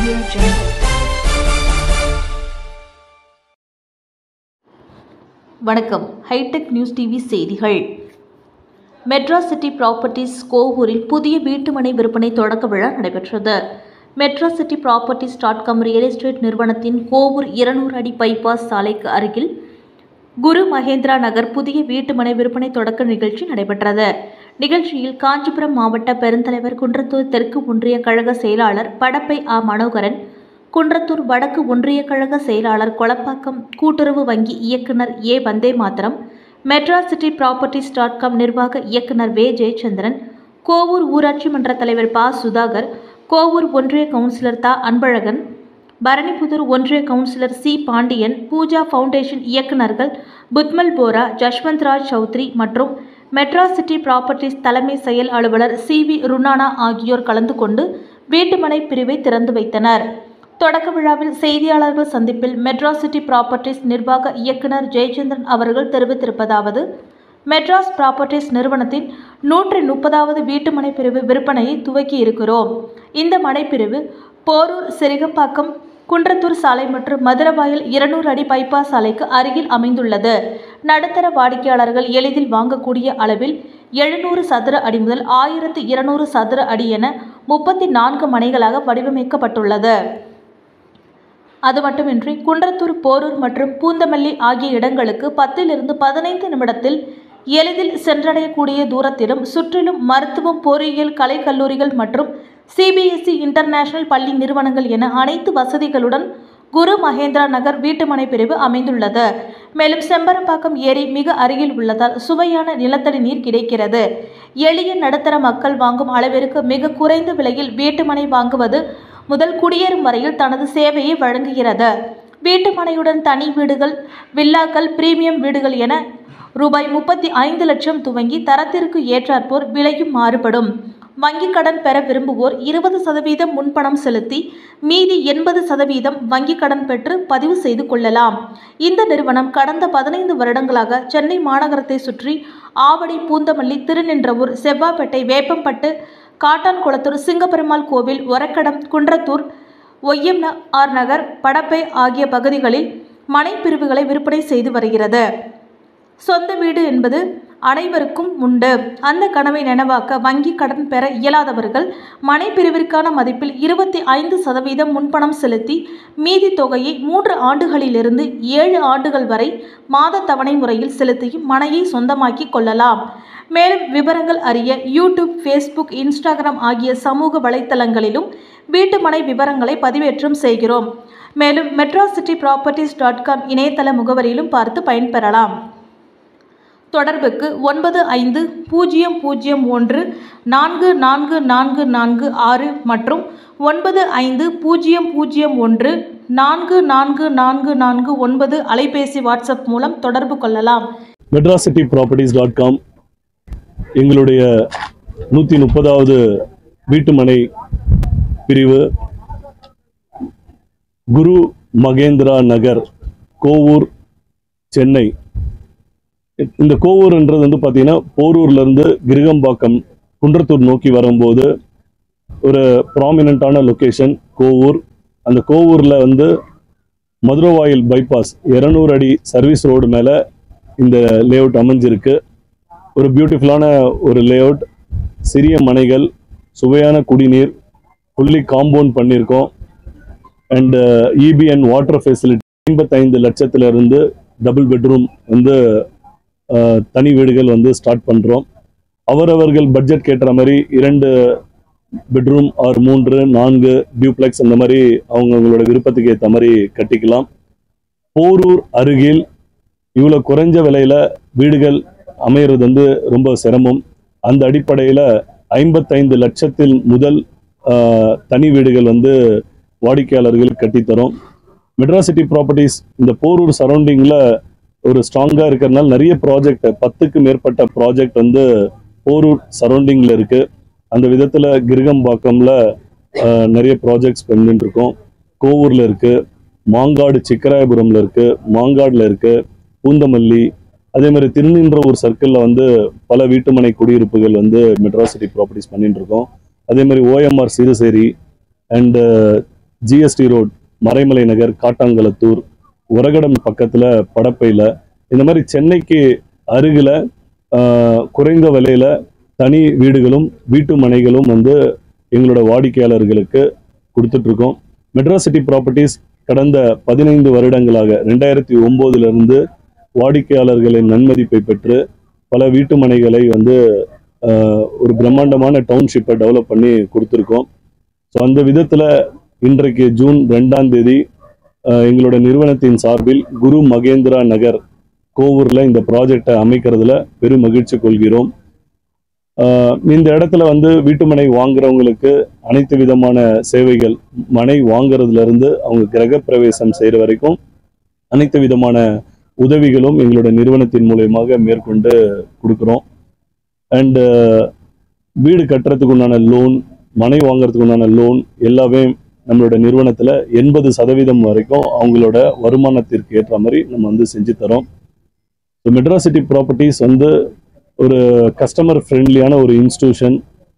Audio Jungle. வணக்கம் hi-tech news TV செய்திகள் Madras city properties கோவூரில் புதிய வீட்டுமனை விற்பனை தொடக்க விழா நடைபெற்றது Madras city properties dot com real estate நிறுவனத்தின் கோவூர் இருநூறு அடி பைபாஸ் சாலைக்கு அருகில் குரு மகேந்திரா நகர் புதிய வீட்டுமனை விற்பனை தொடக்க நிகழ்ச்சி நடைபெற்றது நிகழ்ச்சியில் காஞ்சிபுரம் மாவட்ட பெருந்தலைவர் குன்றத்தூர் தெற்கு ஒன்றிய கழக செயலாளர் படப்பை ஆ மனோகரன் குன்றத்தூர் வடக்கு ஒன்றிய கழக செயலாளர் கொளப்பாக்கம் கூட்டுறவு வங்கி இயக்குனர் A Vande Mataram Madras city properties dot com நிர்வாக இயக்குனர் வே ஜெயச்சந்திரன் கோவூர் ஊராட்சி மன்ற தலைவர் ப சுதாகர் கோவூர் ஒன்றிய கவுன்சிலர் தா அன்பழகன் பரணிபுதூர் ஒன்றிய councillor C Pandian Pooja foundation இயக்குநர்கள் புத்மல் போரா ஜஷ்வந்த்ராஜ் சௌத்ரி மற்றும் மெட்ராஸ் சிட்டி ப்ராப்பர்ட்டிஸ் தலைமை செயல் அலுவலர் சி வி ருனானா ஆகியோர் கலந்து கொண்டு வீட்டுமனை பிரிவை திறந்து வைத்தனர் தொடக்க விழாவில் செய்தியாளர்கள் சந்திப்பில் மெட்ராஸ் சிட்டி ப்ராப்பர்ட்டிஸ் நிர்வாக இயக்குனர் ஜெயச்சந்திரன் அவர்கள் தெரிவித்திருப்பதாவது மெட்ராஸ் ப்ராப்பர்ட்டிஸ் நிறுவனத்தின் நூற்றி முப்பதாவது வீட்டுமனை பிரிவு விற்பனையை துவக்கி இருக்கிறோம் இந்த மனைப்பிரிவு போரூர் செரிகம்பாக்கம் குன்றத்தூர் சாலை மற்றும் மதுரவாயல் இருநூறு அடி பைபாஸ் சாலைக்கு அருகில் அமைந்துள்ளது நடுத்தர வாடிக்கையாளர்கள் எளிதில் வாங்கக்கூடிய அளவில் எழுநூறு சதுர அடி முதல் ஆயிரத்து இருநூறு சதுர அடி என முப்பத்தி நான்கு மனைகளாக வடிவமைக்கப்பட்டுள்ளது அது மட்டுமின்றி குன்றத்தூர் போரூர் மற்றும் பூந்தமல்லி ஆகிய இடங்களுக்கு பத்திலிருந்து பதினைந்து நிமிடத்தில் எளிதில் சென்றடையக்கூடிய தூரத்திலும் சுற்றிலும் மருத்துவம் பொறியியல் கலைக்கல்லூரிகள் மற்றும் சிபிஎஸ்இ இன்டர்நேஷனல் பள்ளி நிறுவனங்கள் என அனைத்து வசதிகளுடன் குரு மகேந்திரா நகர் வீட்டுமனை பிரிவு அமைந்துள்ளது மேலும் செம்பரம்பாக்கம் ஏரி மிக அருகில் உள்ளதால் சுவையான நிலத்தடி நீர் கிடைக்கிறது எளிய நடுத்தர மக்கள் வாங்கும் அளவிற்கு மிக குறைந்த விலையில் வீட்டுமனை வாங்குவது முதல் குடியேறும் வரையில் தனது சேவையை வழங்குகிறது வீட்டுமனையுடன் தனி வீடுகள் வில்லாக்கள் பிரீமியம் வீடுகள் என ரூபாய் முப்பத்தி ஐந்து லட்சம் துவங்கி தரத்திற்கு ஏற்றாற்போர் விலையும் மாறுபடும் வங்கிக் கடன் பெற விரும்புவோர் இருபது சதவீதம் முன்பணம் செலுத்தி மீதி எண்பது சதவீதம் வங்கிக் கடன் பெற்று பதிவு செய்து கொள்ளலாம் இந்த நிறுவனம் கடந்த பதினைந்து வருடங்களாக சென்னை மாநகரத்தை சுற்றி ஆவடி பூந்தமல்லி திருநின்றவூர் செவ்வாப்பேட்டை வேப்பம்பட்டு காட்டான்குளத்தூர் சிங்கப்பெருமாள் கோவில் ஒரக்கடம் குன்றத்தூர் ஒய்யம் ஆர் நகர் படப்பை ஆகிய பகுதிகளில் மனை பிரிவுகளை விற்பனை செய்து வருகிறது சொந்த வீடு என்பது அனைவருக்கும் உண்டு அந்த கனவை நனவாக்க வங்கி கடன் பெற இயலாதவர்கள் மனை பிரிவிற்கான மதிப்பில் இருபத்தி ஐந்து சதவீதம் முன்பணம் செலுத்தி மீதி தொகையை மூன்று ஆண்டுகளிலிருந்து ஏழு ஆண்டுகள் வரை மாத தவணை முறையில் செலுத்தியும் மனையை சொந்தமாக்கி கொள்ளலாம் மேலும் விவரங்கள் அறிய யூடியூப் ஃபேஸ்புக் இன்ஸ்டாகிராம் ஆகிய சமூக வலைத்தளங்களிலும் வீட்டுமனை விவரங்களை பதிவேற்றம் செய்கிறோம் மேலும் Madras city properties dot com இணையதள முகவரியிலும் பார்த்து பயன்பெறலாம் தொடர்புக்கு ஒன்பது ஐந்து பூஜ்ஜியம் பூஜ்ஜியம் ஒன்று நான்கு நான்கு நான்கு நான்கு ஆறு மற்றும் ஒன்பது ஐந்து பூஜ்ஜியம் பூஜ்ஜியம் ஒன்று நான்கு நான்கு நான்கு நான்கு ஒன்பது அலைபேசி வாட்ஸ்அப் மூலம் தொடர்பு கொள்ளலாம் Madras city properties dot com எங்களுடைய நூற்றி முப்பதாவது வீட்டுமனை பிரிவு குரு மகேந்திரா நகர் கோவூர் சென்னை இந்த கோவூர்ன்றது வந்து பார்த்தீங்கன்னா போரூர்லேருந்து கிருகம்பாக்கம் குன்றத்தூர் நோக்கி வரும்போது ஒரு ப்ராமினண்ட்டான லொக்கேஷன் கோவூர் அந்த கோவூரில் வந்து மதுரவாயில் பைபாஸ் இரநூறு அடி சர்வீஸ் ரோடு மேலே இந்த லேஅவுட் அமைஞ்சிருக்கு ஒரு பியூட்டிஃபுல்லான ஒரு லேஅவுட் சிறிய மனைகள் சுவையான குடிநீர் ஃபுல்லி காம்பவுண்ட் பண்ணியிருக்கோம் and EB and water facility ஐம்பத்தைந்து லட்சத்துல இருந்து டபுள் பெட்ரூம் வந்து அஹ், தனி வீடுகள் வந்து ஸ்டார்ட் பண்ணுறோம் அவரவர்கள் பட்ஜெட் கேட்டுற மாதிரி இரண்டு பெட்ரூம் ஆர் மூன்று நான்கு டியூப்ளெக்ஸ் அந்த மாதிரி அவங்கவங்களோட விருப்பத்துக்கு ஏற்ற மாதிரி கட்டிக்கலாம் போரூர் அருகில் இவ்வளோ குறைஞ்ச விலையில வீடுகள் அமையிறது வந்து ரொம்ப சிரமம் அந்த அடிப்படையில் ஐம்பத்தைந்து லட்சத்தில் முதல் ஆஹ், தனி வீடுகள் வந்து வாடிக்கையாளர்களுக்கு கட்டித்தரோம் மெட்ராஸ் சிட்டி ப்ராப்பர்ட்டிஸ் இந்த போரூர் சரௌண்டிங்கில் ஒரு ஸ்ட்ராங்காக இருக்கிறதுனால நிறைய ப்ராஜெக்ட் பத்துக்கு மேற்பட்ட ப்ராஜெக்ட் வந்து போரூர் சரௌண்டிங்கில் இருக்குது அந்த விதத்தில் கிருகம்பாக்கம்ல ஆஹ், நிறைய ப்ராஜெக்ட்ஸ் பண்ணிட்டு இருக்கோம் கோவூரில் இருக்குது மாங்காடு சிக்கராயபுரம்ல இருக்குது மாங்காடில் இருக்குது பூந்தமல்லி அதே மாதிரி திருநின்றவூர் சர்க்கிளில் வந்து பல வீட்டுமனை குடியிருப்புகள் வந்து மெட்ராஸ் சிட்டி ப்ராப்பர்ட்டிஸ் பண்ணிட்டு இருக்கோம் அதே மாதிரி OMR Siruseri and GST road Maraimalai Nagar Kattankulathur Uragadam பக்கத்துல படப்பையில இந்த மாதிரி சென்னைக்கு அருகில ஆஹ், குறைந்த விலையில தனி வீடுகளும் வீட்டு மனைகளும் வந்து எங்களோட வாடிக்கையாளர்களுக்கு கொடுத்துட்டு இருக்கோம் மெட்ராஸ் சிட்டி ப்ராப்பர்ட்டிஸ் கடந்த பதினைந்து வருடங்களாக ரெண்டாயிரத்தி ஒன்பதுல இருந்து வாடிக்கையாளர்களின் நன்மதிப்பை பெற்று பல வீட்டு மனைகளை வந்து ஆஹ், ஒரு பிரம்மாண்டமான டவுன்ஷிப்பை டெவலப் பண்ணி கொடுத்துருக்கோம் ஸோ அந்த விதத்தில் இன்றைக்கு ஜூன் ரெண்டாம் தேதி ஆஹ், எங்களோட நிறுவனத்தின் சார்பில் குரு மகேந்திரா நகர் கோவூரில் இந்த ப்ராஜெக்டை அமைக்கிறதுல பெரும் மகிழ்ச்சி கொள்கிறோம் ஆஹ், இந்த இடத்துல வந்து வீட்டுமனை வாங்குறவங்களுக்கு அனைத்து விதமான சேவைகள் மனை வாங்குறதுல இருந்து அவங்க கிரகப்பிரவேசம் செய்கிற வரைக்கும் அனைத்து விதமான உதவிகளும் எங்களோட நிறுவனத்தின் மூலயமாக மேற்கொண்டு கொடுக்குறோம் அண்டு வீடு கட்டுறதுக்கு உண்டான லோன் மனை வாங்குறதுக்கு உண்டான லோன் எல்லாமே நம்மளோட நிறுவனத்தில் எண்பது சதவீதம் வரைக்கும் அவங்களோட வருமானத்திற்கு ஏற்ற மாதிரி நம்ம வந்து செஞ்சு தரோம் ஸோ மெட்ராஸ் சிட்டி ப்ராப்பர்ட்டிஸ் வந்து ஒரு கஸ்டமர் ஃப்ரெண்ட்லியான ஒரு இன்ஸ்டியூஷன்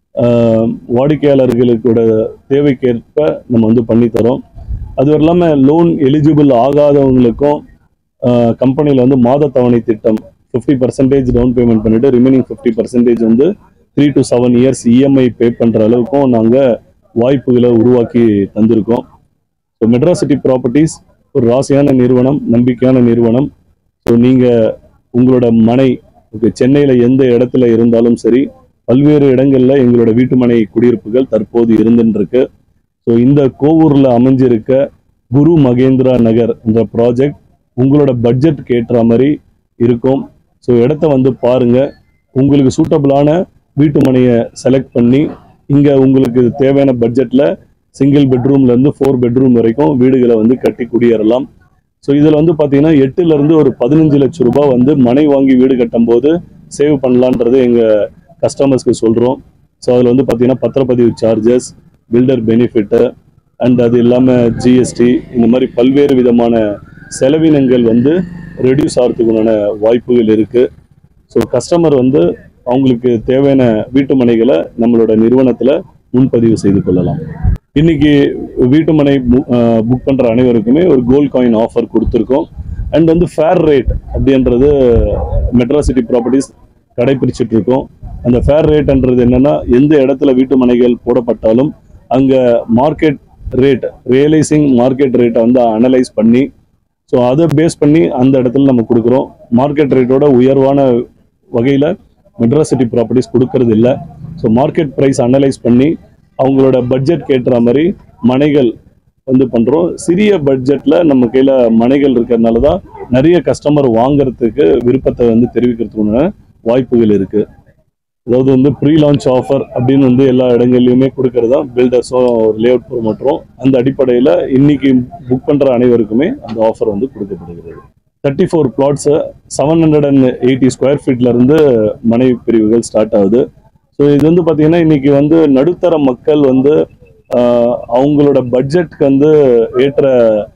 வாடிக்கையாளர்களுக்கோட தேவைக்கேற்ப நம்ம வந்து பண்ணி தரோம் அது இல்லாமல் லோன் எலிஜிபிள் ஆகாதவங்களுக்கும் கம்பெனியில் வந்து மாத தவணை திட்டம் ஃபிஃப்டி பர்சன்டேஜ் டவுன் பேமெண்ட் பண்ணிட்டு ரிமைனிங் ஃபிஃப்டி பர்சன்டேஜ் வந்து three to seven years EMI pay பண்ணுற அளவுக்கும் நாங்கள் வாய்ப்புகளை உருவாக்கி தந்திருக்கோம் ஸோ மெட்ராஸ் சிட்டி ப்ராப்பர்ட்டிஸ் ஒரு ராசியான நிறுவனம் நம்பிக்கையான நிறுவனம் ஸோ நீங்கள் உங்களோட மனை okay, சென்னையில் எந்த இடத்துல இருந்தாலும் சரி பல்வேறு இடங்களில் எங்களோட வீட்டுமனை குடியிருப்புகள் தற்போது இருந்துருக்கு ஸோ இந்த கோவூரில் அமைஞ்சிருக்க குரு மகேந்திரா நகர் என்ற ப்ராஜெக்ட் உங்களோட பட்ஜெட்க்கு ஏற்ற மாதிரி இருக்கும் ஸோ இடத்த வந்து பாருங்க உங்களுக்கு சூட்டபிளான வீட்டு மனையை செலக்ட் பண்ணி இங்கே உங்களுக்கு தேவையான பட்ஜெட்டில் சிங்கிள் பெட்ரூம்லேருந்து ஃபோர் பெட்ரூம் வரைக்கும் வீடுகளை வந்து கட்டி குடியேறலாம் ஸோ இதில் வந்து பார்த்தீங்கன்னா எட்டுலேருந்து ஒரு பதினஞ்சு லட்சம் ரூபாய் வந்து மனை வாங்கி வீடு கட்டும்போது சேவ் பண்ணலான்றது எங்கள் கஸ்டமர்ஸ்க்கு சொல்கிறோம் ஸோ அதில் வந்து பார்த்தீங்கன்னா பத்திரப்பதிவு சார்ஜஸ் பில்டர் பெனிஃபிட்டு அண்ட் அது இல்லாமல் ஜிஎஸ்டி இந்த மாதிரி பல்வேறு விதமான செலவினங்கள் வந்து ரெடியூஸ் ஆகிறதுக்குண்டான வாய்ப்புகள் இருக்குது ஸோ கஸ்டமர் வந்து அவங்களுக்கு தேவையான வீட்டு மனைகளை நம்மளோட நிறுவனத்தில் முன்பதிவு செய்து கொள்ளலாம் இன்னைக்கு வீட்டுமனை புக் பண்ணுற அனைவருக்குமே ஒரு கோல்ட் காயின் ஆஃபர் கொடுத்துருக்கோம் அண்ட் வந்து ஃபேர் ரேட் அப்படின்றது மெட்ராஸ் சிட்டி ப்ராப்பர்ட்டிஸ் கடைபிடிச்சிட்டு இருக்கோம் அந்த ஃபேர் ரேட்ன்றது என்னன்னா எந்த இடத்துல வீட்டு மனைகள் போடப்பட்டாலும் அங்கே மார்க்கெட் ரேட் ரியலைசிங் மார்க்கெட் ரேட்டை வந்து அனலைஸ் பண்ணி ஸோ அதை பேஸ் பண்ணி அந்த இடத்துல நம்ம கொடுக்குறோம் மார்க்கெட் ரேட்டோட உயர்வான வகையில் மெட்ராஸ் சிட்டி ப்ராப்பர்ட்டிஸ் கொடுக்கறது இல்லை ஸோ மார்க்கெட் ப்ரைஸ் அனலைஸ் பண்ணி அவங்களோட பட்ஜெட் கேட்டுற மாதிரி மனைகள் வந்து பண்ணுறோம் சிறிய பட்ஜெட்டில் நம்ம கையில் மனைகள் இருக்கிறதுனால தான் நிறைய கஸ்டமர் வாங்குறதுக்கு விருப்பத்தை வந்து தெரிவிக்கிறதுக்குள்ள வாய்ப்புகள் இருக்குது அதாவது வந்து ப்ரீ லான்ச் ஆஃபர் அப்படின்னு வந்து எல்லா இடங்கள்லையுமே கொடுக்கறதா பில்டர்ஸும் லே அவுட் ப்ரொமோட்டரும் அந்த அடிப்படையில் இன்னைக்கு புக் பண்ணுற அனைவருக்குமே அந்த ஆஃபர் வந்து கொடுக்கப்படுகிறது thirty four flats seven hundred and eighty square ஃபீட்லேருந்து மனை பிரிவுகள் ஸ்டார்ட் ஆகுது ஸோ இது வந்து பார்த்தீங்கன்னா இன்னைக்கு வந்து நடுத்தர மக்கள் வந்து ஆஹ், அவங்களோட பட்ஜெட்க்கு வந்து ஏற்ற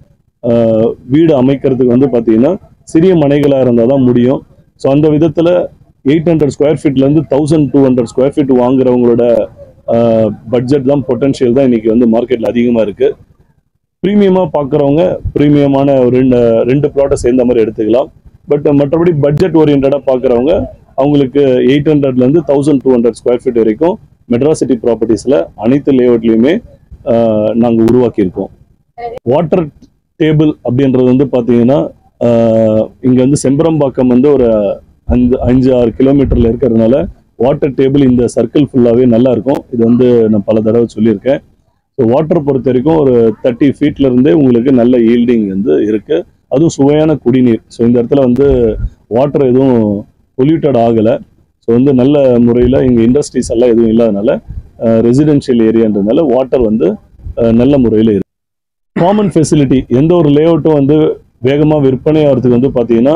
ஆஹ், வீடு அமைக்கிறதுக்கு வந்து பார்த்தீங்கன்னா சிறிய மனைகளாக இருந்தால் தான் முடியும் ஸோ அந்த விதத்தில் எயிட் ஹண்ட்ரட் ஸ்கொயர் ஃபீட்லேருந்து thousand two hundred square feet வாங்குறவங்களோட பட்ஜெட் தான் பொட்டன்ஷியல் தான் இன்னைக்கு வந்து மார்க்கெட்டில் அதிகமாக இருக்குது ப்ரீமியமாக பார்க்குறவங்க ப்ரீமியமான ஒரு ரெண்டு ரெண்டு ப்ளாட்டை சேர்ந்த மாதிரி எடுத்துக்கலாம் பட் மற்றபடி பட்ஜெட் ஓரியன்டாக பார்க்குறவங்க அவங்களுக்கு எயிட் ஹண்ட்ரட்லேருந்து thousand two hundred square feet வரைக்கும் மெட்ராஸ் சிட்டி ப்ராப்பர்ட்டிஸில் அனைத்து லேஅவுட்லையுமே நாங்கள் உருவாக்கியிருக்கோம் வாட்டர் டேபிள் அப்படின்றது வந்து பார்த்தீங்கன்னா இங்கே வந்து செம்பரம்பாக்கம் வந்து ஒரு அஞ்சு அஞ்சு ஆறு கிலோமீட்டரில் இருக்கிறதுனால வாட்டர் டேபிள் இந்த சர்க்கிள் ஃபுல்லாகவே நல்லா இருக்கும் இது வந்து நான் பல தடவை சொல்லியிருக்கேன் ஸோ வாட்டர் பொறுத்த வரைக்கும் ஒரு தேர்ட்டி ஃபீட்ல இருந்தே உங்களுக்கு நல்ல ஈல்டிங் வந்து இருக்கு அதுவும் சுவையான குடிநீர் ஸோ இந்த இடத்துல வந்து வாட்டர் எதுவும் பொல்யூட்டட் ஆகலை ஸோ வந்து நல்ல முறையில் இங்கே இண்டஸ்ட்ரீஸ் எல்லாம் எதுவும் இல்லாதனால ரெசிடென்ஷியல் ஏரியான்றதுனால வாட்டர் வந்து அஹ், நல்ல முறையில் இருக்கு காமன் ஃபெசிலிட்டி எந்த ஒரு லேஅவுட்டும் வந்து வேகமாக விற்பனை ஆகிறதுக்கு வந்து பார்த்தீங்கன்னா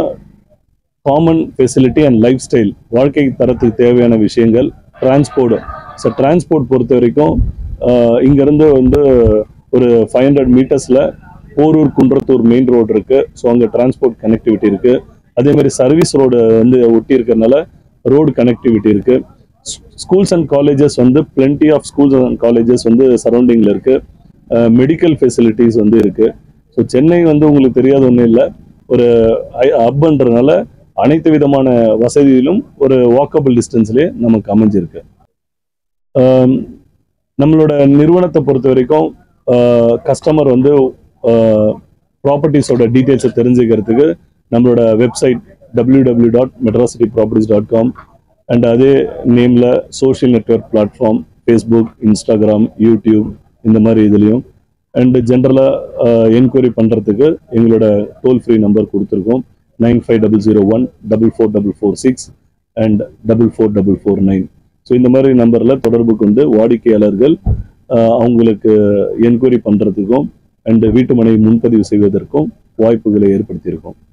common facility and lifestyle வாழ்க்கை தரத்துக்கு தேவையான விஷயங்கள் டிரான்ஸ்போர்ட் ஸோ டிரான்ஸ்போர்ட் பொறுத்த வரைக்கும் ஆஹ், இங்கிருந்து வந்து ஒரு ஃபைவ் ஹண்ட்ரட் மீட்டர்ஸில் போரூர் குன்றத்தூர் மெயின் ரோடு இருக்கு ஸோ அங்கே டிரான்ஸ்போர்ட் கனெக்டிவிட்டி இருக்கு அதே மாதிரி சர்வீஸ் ரோடு வந்து ஒட்டி இருக்கிறதுனால ரோடு கனெக்டிவிட்டி இருக்கு ஸ்கூல்ஸ் அண்ட் காலேஜஸ் வந்து plenty of schools and colleges வந்து சரௌண்டிங்கில் இருக்கு மெடிக்கல் ஃபெசிலிட்டிஸ் வந்து இருக்கு ஸோ சென்னை வந்து உங்களுக்கு தெரியாத ஒன்றும் இல்லை ஒரு ஹப்ன்றனால அனைத்து விதமான வசதியிலும் ஒரு வாக்கபிள் டிஸ்டன்ஸ்லேயே நமக்கு அமைஞ்சிருக்கு ஆம், நம்மளோட நிறுவனத்தை பொறுத்த வரைக்கும் கஸ்டமர் வந்து ப்ராப்பர்ட்டிஸோட டீட்டெயில்ஸை தெரிஞ்சுக்கிறதுக்கு நம்மளோட website W W dot Madras city properties dot com and அதே நேமில் social network platform Facebook Instagram YouTube இந்த மாதிரி இதுலேயும் அண்டு ஜென்ரலாக என்கொயரி பண்ணுறதுக்கு எங்களோட டோல் ஃப்ரீ நம்பர் கொடுத்துருக்கோம் nine five double zero one double four double four six and double four double four nine so இந்த மாதிரி நம்பரில் தொடர்பு கொண்டு வாடிக்கையாளர்கள் ஆஹ், அவங்களுக்கு என்கொயரி பண்ணுறதுக்கும் அண்ட் வீட்டு மனை முன்பதிவு செய்வதற்கும் வாய்ப்புகளை ஏற்படுத்தியிருக்கோம்